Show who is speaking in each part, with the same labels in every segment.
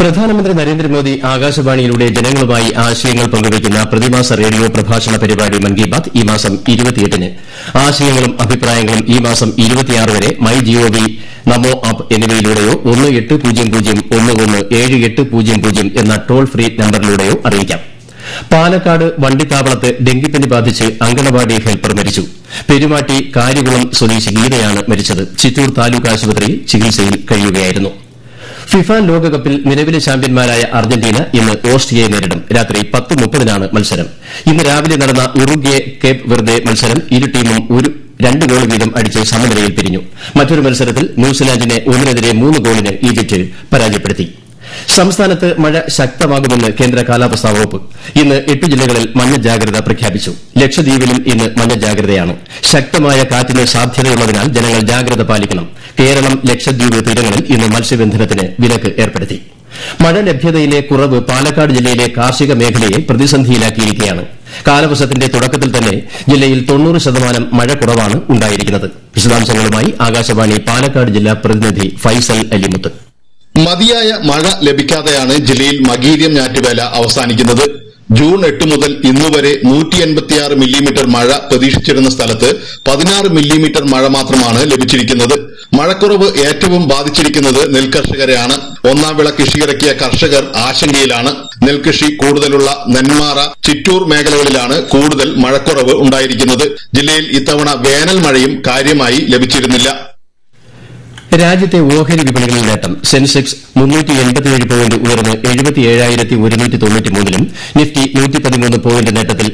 Speaker 1: പ്രധാനമന്ത്രി നരേന്ദ്രമോദി ആകാശവാണിയിലൂടെ ജനങ്ങളുമായി ആശയങ്ങൾ പങ്കുവയ്ക്കുന്ന പ്രതിമാസ റേഡിയോ പ്രഭാഷണ പരിപാടി മൻ കി ബാത് ഈ മാസം ന് ആശയങ്ങളും അഭിപ്രായങ്ങളും ഈ മാസം വരെ മൈ ജിഒവി നമോ ആപ്പ് എന്നിവയിലൂടെയോ ഒന്ന് എട്ട് പൂജ്യം പൂജ്യം ഒന്ന് ഒന്ന് ഏഴ് എട്ട് പൂജ്യം പൂജ്യം എന്ന ടോൾ ഫ്രീ നമ്പറിലൂടെയോ അറിയിക്കാം പാലക്കാട് വണ്ടിത്താവളത്ത് ഡെങ്കിപ്പനി ബാധിച്ച് അങ്കണവാടി ഹെൽപ്പർ മരിച്ചു പെരുമാട്ടി കാര്യകുളം സ്വദേശി ഗീതയാണ് മരിച്ചത് ചിറ്റൂർ താലൂക്ക് ആശുപത്രിയിൽ ചികിത്സയിൽ കഴിയുകയായിരുന്നു ഫിഫ ലോകകപ്പിൽ നിലവിലെ ചാമ്പ്യന്മാരായ അർജന്റീന ഇന്ന് ഓസ്ട്രിയയെ നേരിടും രാത്രി പത്ത് മുപ്പതിനാണ് മത്സരം ഇന്ന് രാവിലെ നടന്ന ഉറുഗ്വെ കേപ്പ് വെർദെ മത്സരം ഇരു ടീമും ഒരു രണ്ട് ഗോൾ വീതം അടിച്ച് സമനിലയിൽ പിരിഞ്ഞു മറ്റൊരു മത്സരത്തിൽ ന്യൂസിലാൻഡിനെ ഒന്നിനെതിരെ മൂന്ന് ഗോളിന് ഈജിപ്ത് പരാജയപ്പെടുത്തി സംസ്ഥാനത്ത് മഴ ശക്തമാകുമെന്ന് കേന്ദ്ര കാലാവസ്ഥാ വകുപ്പ് ഇന്ന് എട്ട് ജില്ലകളിൽ മഞ്ഞ ജാഗ്രത പ്രഖ്യാപിച്ചു ലക്ഷദ്വീപിലും ഇന്ന് മഞ്ഞ ജാഗ്രതയാണ് ശക്തമായ കാറ്റിന് സാധ്യതയുള്ളതിനാൽ ജനങ്ങൾ ജാഗ്രത പാലിക്കണം കേരളം ലക്ഷദ്വീപ് തീരങ്ങളിൽ ഇന്ന് മത്സ്യബന്ധനത്തിന് വിലക്ക് ഏർപ്പെടുത്തി മഴ ലഭ്യതയിലെ കുറവ് പാലക്കാട് ജില്ലയിലെ കാർഷിക മേഖലയെ പ്രതിസന്ധിയിലാക്കിയിരിക്കുകയാണ് കാലവർഷത്തിന്റെ തുടക്കത്തിൽ തന്നെ ജില്ലയിൽ തൊണ്ണൂറ് ശതമാനം മഴ കുറവാണ് ഉണ്ടായിരിക്കുന്നത് വിശദാംശങ്ങളുമായി ആകാശവാണി പാലക്കാട് ജില്ലാ പ്രതിനിധി ഫൈസൽ അലിമുത്ത്
Speaker 2: മതിയായ മഴ ലഭിക്കാതെയാണ് ജില്ലയിൽ മകീര്യം ഞാറ്റുവേല അവസാനിക്കുന്നത് ജൂൺ എട്ട് മുതൽ ഇന്നുവരെ നൂറ്റി എൺപത്തിയാറ് മില്ലിമീറ്റർ മഴ പ്രതീക്ഷിച്ചിരുന്ന സ്ഥലത്ത് പതിനാറ് മില്ലിമീറ്റർ മഴ മാത്രമാണ് ലഭിച്ചിരിക്കുന്നത് മഴക്കുറവ് ഏറ്റവും ബാധിച്ചിരിക്കുന്നത് നെൽകർഷകരെയാണ് ഒന്നാം വിള കൃഷിയിറക്കിയ കർഷകർ ആശങ്കയിലാണ് നെൽകൃഷി കൂടുതലുള്ള നെന്മാറ ചിറ്റൂർ മേഖലകളിലാണ് കൂടുതൽ മഴക്കുറവ് ഉണ്ടായിരിക്കുന്നത് ജില്ലയിൽ ഇത്തവണ വേനൽ മഴയും കാര്യമായി ലഭിച്ചിരുന്നില്ല
Speaker 1: രാജ്യത്തെ ഓഹരി വിപണികളിൽ നേട്ടം സെൻസെക്സ് പോയിന്റ് ഉയർന്ന് ലും നിഫ്റ്റി പോയിന്റ് നേട്ടത്തിൽ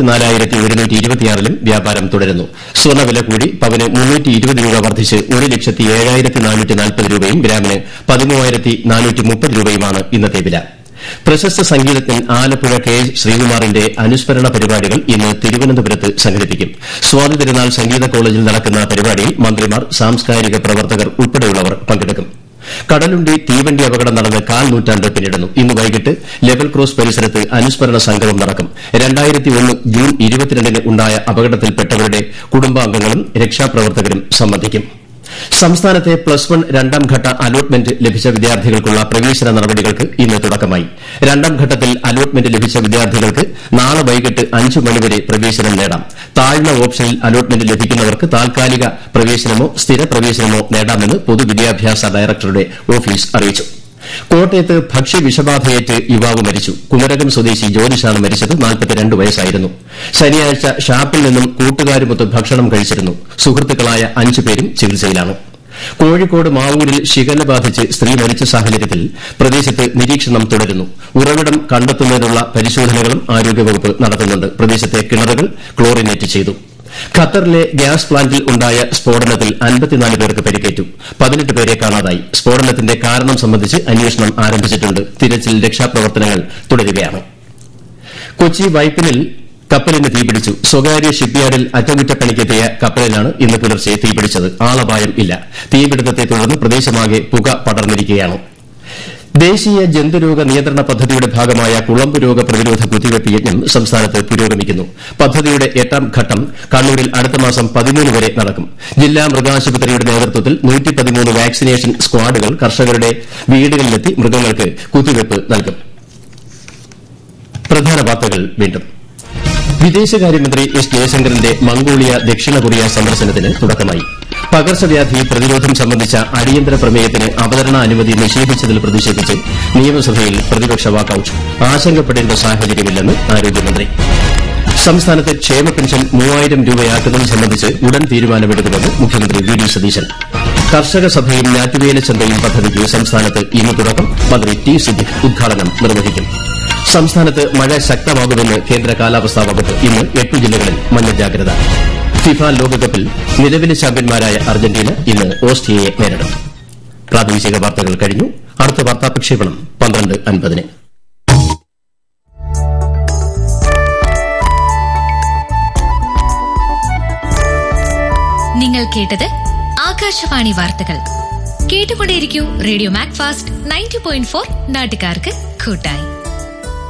Speaker 1: ലും വ്യാപാരം തുടരുന്നു സ്വർണ്ണവില കൂടി പവന് രൂപ വർദ്ധിച്ച് ഒരു ലക്ഷത്തി ഏഴായിരത്തി നാനൂറ്റി നാൽപ്പത് രൂപയും ഗ്രാമിന് പതിമൂവായിരത്തി നാനൂറ്റി മുപ്പത് രൂപയുമാണ് ഇന്നത്തെ വില പ്രശസ്ത സംഗീതജ്ഞൻ ആലപ്പുഴ കെ ശ്രീകുമാറിന്റെ അനുസ്മരണ പരിപാടികൾ ഇന്ന് തിരുവനന്തപുരത്ത് സംഘടിപ്പിക്കും സ്വാതി തിരുനാൾ സംഗീത കോളേജിൽ നടക്കുന്ന പരിപാടിയിൽ മന്ത്രിമാർ സാംസ്കാരിക പ്രവർത്തകർ ഉൾപ്പെടെയുള്ളവർ പങ്കെടുക്കും കടലുണ്ടി തീവണ്ടി അപകടം നടന്ന് കാൽ നൂറ്റാണ്ട് പിന്നിടുന്നു ഇന്ന് വൈകിട്ട് ലെവൽ ക്രോസ് പരിസരത്ത് അനുസ്മരണ സംഗമം നടക്കും ജൂൺ ഇരുപത്തിരണ്ടിന് ഉണ്ടായ അപകടത്തിൽപ്പെട്ടവരുടെ കുടുംബാംഗങ്ങളും രക്ഷാപ്രവർത്തകരും സംബന്ധിക്കും സംസ്ഥാനത്തെ പ്ലസ് വൺ രണ്ടാം ഘട്ട അലോട്ട്മെന്റ് ലഭിച്ച വിദ്യാർത്ഥികൾക്കുള്ള പ്രവേശന നടപടികൾക്ക് ഇന്ന് തുടക്കമായി രണ്ടാം ഘട്ടത്തിൽ അലോട്ട്മെന്റ് ലഭിച്ച വിദ്യാർത്ഥികൾക്ക് നാളെ വൈകിട്ട് അഞ്ച് മണിവരെ പ്രവേശനം നേടാം താഴ്ന്ന ഓപ്ഷനിൽ അലോട്ട്മെന്റ് ലഭിക്കുന്നവർക്ക് താൽക്കാലിക പ്രവേശനമോ സ്ഥിര പ്രവേശനമോ നേടാമെന്ന് പൊതുവിദ്യാഭ്യാസ ഡയറക്ടറുടെ ഓഫീസ് അറിയിച്ചു കോട്ടയത്ത് ഭക്ഷ്യവിഷബാധയേറ്റ് യുവാവ് മരിച്ചു കുമരകം സ്വദേശി ജ്യോതിഷാണ് മരിച്ചത് വയസ്സായിരുന്നു ശനിയാഴ്ച ഷാപ്പിൽ നിന്നും കൂട്ടുകാരുമൊത്ത് ഭക്ഷണം കഴിച്ചിരുന്നു സുഹൃത്തുക്കളായ അഞ്ചു പേരും ചികിത്സയിലാണ് കോഴിക്കോട് മാവൂരിൽ ശിഖല ബാധിച്ച് സ്ത്രീ മരിച്ച സാഹചര്യത്തിൽ പ്രദേശത്ത് നിരീക്ഷണം തുടരുന്നു ഉറവിടം കണ്ടെത്തുന്നതിനുള്ള പരിശോധനകളും ആരോഗ്യവകുപ്പ് നടത്തുന്നുണ്ട് പ്രദേശത്തെ കിണറുകൾ ക്ലോറിനേറ്റ് ചെയ്തു ഖത്തറിലെ ഗ്യാസ് പ്ലാന്റിൽ ഉണ്ടായ സ്ഫോടനത്തിൽ അൻപത്തിനാല് പേർക്ക് പരിക്കേറ്റു പതിനെട്ട് പേരെ കാണാതായി സ്ഫോടനത്തിന്റെ കാരണം സംബന്ധിച്ച് അന്വേഷണം ആരംഭിച്ചിട്ടുണ്ട് തിരച്ചിൽ രക്ഷാപ്രവർത്തനങ്ങൾ തുടരുകയാണ് കൊച്ചി വൈപ്പിനിൽ കപ്പലിന് തീപിടിച്ചു സ്വകാര്യ ഷിപ്പ്യാർഡിൽ അറ്റകുറ്റപ്പണിക്കെത്തിയ കപ്പലിനാണ് ഇന്ന് പുലർച്ചെ തീപിടിച്ചത് ആളപായം ഇല്ല തീപിടുത്തത്തെ തുടർന്ന് പ്രദേശമാകെ പുക പടർന്നിരിക്കുകയാണ് ദേശീയ ജന്തുരോഗ നിയന്ത്രണ പദ്ധതിയുടെ ഭാഗമായ കുളമ്പ് രോഗ പ്രതിരോധ കുത്തിവയ്പ് യജ്ഞം സംസ്ഥാനത്ത് പുരോഗമിക്കുന്നു പദ്ധതിയുടെ എട്ടാം ഘട്ടം കണ്ണൂരിൽ അടുത്ത മാസം പതിമൂന്ന് വരെ നടക്കും ജില്ലാ മൃഗാശുപത്രിയുടെ നേതൃത്വത്തിൽ വാക്സിനേഷൻ സ്ക്വാഡുകൾ കർഷകരുടെ വീടുകളിലെത്തി മൃഗങ്ങൾക്ക് കുത്തിവയ്പ് നൽകും പ്രധാന വാർത്തകൾ വീണ്ടും വിദേശകാര്യമന്ത്രി എസ് ജയശങ്കറിന്റെ മംഗോളിയ ദക്ഷിണ കൊറിയ സന്ദർശനത്തിന് തുടക്കമായി പകർച്ചവ്യാധി പ്രതിരോധം സംബന്ധിച്ച അടിയന്തര പ്രമേയത്തിന് അവതരണ അനുമതി നിഷേധിച്ചതിൽ പ്രതിഷേധിച്ച് നിയമസഭയിൽ പ്രതിപക്ഷ വാക്കൌട്ട് ആശങ്കപ്പെടേണ്ട സാഹചര്യമില്ലെന്ന് ആരോഗ്യമന്ത്രി സംസ്ഥാനത്തെ ക്ഷേമ പെൻഷൻ മൂവായിരം രൂപയാക്കുന്നത് സംബന്ധിച്ച് ഉടൻ തീരുമാനമെടുക്കുമെന്ന് മുഖ്യമന്ത്രി വി ഡി സതീശൻ കർഷക സഭയും ഞാറ്റുവേല ചന്തയും പദ്ധതിക്ക് സംസ്ഥാനത്ത് ഇന്ന് തുടക്കം മന്ത്രി ടി സിദ്ദിഖ് ഉദ്ഘാടനം നിർവഹിക്കും സംസ്ഥാനത്ത് മഴ ശക്തമാകുമെന്ന് കേന്ദ്ര കാലാവസ്ഥാ വകുപ്പ് ഇന്ന് എട്ട് ജില്ലകളിൽ മഞ്ഞ ജാഗ്രത ഫിഫ ലോകകപ്പിൽ നിലവിലെ ചാമ്പ്യന്മാരായ അർജന്റീന ഇന്ന് ഓസ്ട്രിയയെ നേരിടും പ്രാദേശിക വാർത്തകൾ കഴിഞ്ഞു അടുത്ത വാർത്താ പ്രക്ഷേപണം പന്ത്രണ്ട് അൻപതിന്
Speaker 3: നിങ്ങൾ കേട്ടത് ആകാശവാണി വാർത്തകൾ കേട്ടുകൊണ്ടേയിരിക്കൂ radio Macfast ninety point four നാട്ടുകാർക്ക് കൂട്ടായി